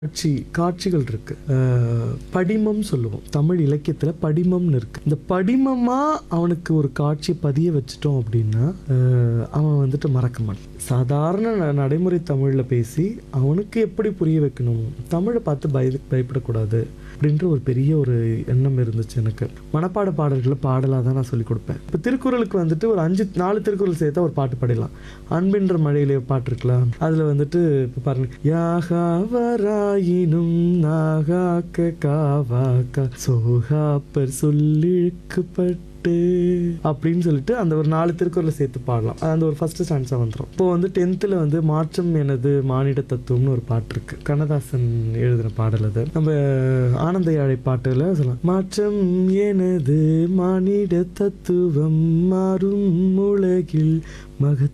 காட்சி காட்சிகள் இருக்கு அஹ், படிமம் சொல்லுவோம் தமிழ் இலக்கியத்துல படிமம்னு இருக்கு இந்த படிமமா அவனுக்கு ஒரு காட்சி பதிய வச்சுட்டோம் அப்படின்னா அஹ், அவன் வந்துட்டு மறக்க மாட்டான் சாதாரண ந- நடைமுறை தமிழ்ல பேசி அவனுக்கு எப்படி புரிய வைக்கணும் தமிழை பார்த்து பய பயப்படக்கூடாது அப்படின்ற ஒரு பெரிய ஒரு எண்ணம் இருந்துச்சு எனக்கு மனப்பாட பாடல்களை பாடலாக தான் நான் சொல்லிக் கொடுப்பேன் இப்போ திருக்குறளுக்கு வந்துட்டு ஒரு அஞ்சு நாலு திருக்குறள் சேர்த்தா ஒரு பாட்டு பாடிடலாம் அன்பின்ற மழையிலே பாட்டு இருக்கலாம் அதில் வந்துட்டு இப்போ பாருங்க யாகாவராயினும் நாகாக்க காவாக்கா சோகாப்பர் சொல்லிழுக்குப்பட்டு அப்படின்னு சொல்லிட்டு அந்த ஒரு நாலு திருக்குறளை சேர்த்து பாடலாம் அது அந்த ஒரு ஃபர்ஸ்ட் ஸ்டான்ஸாக வந்துடும் இப்போ வந்து டென்த்தில் வந்து மாற்றம் எனது மானிட தத்துவம்னு ஒரு பாட்டு இருக்கு கண்ணதாசன் எழுதின பாடல் அது நம்ம ஆனந்த யாழை பாட்டுல சொல்லலாம் மாற்றம் எனது மானிட தத்துவம் மாறும் உலகில் மகத்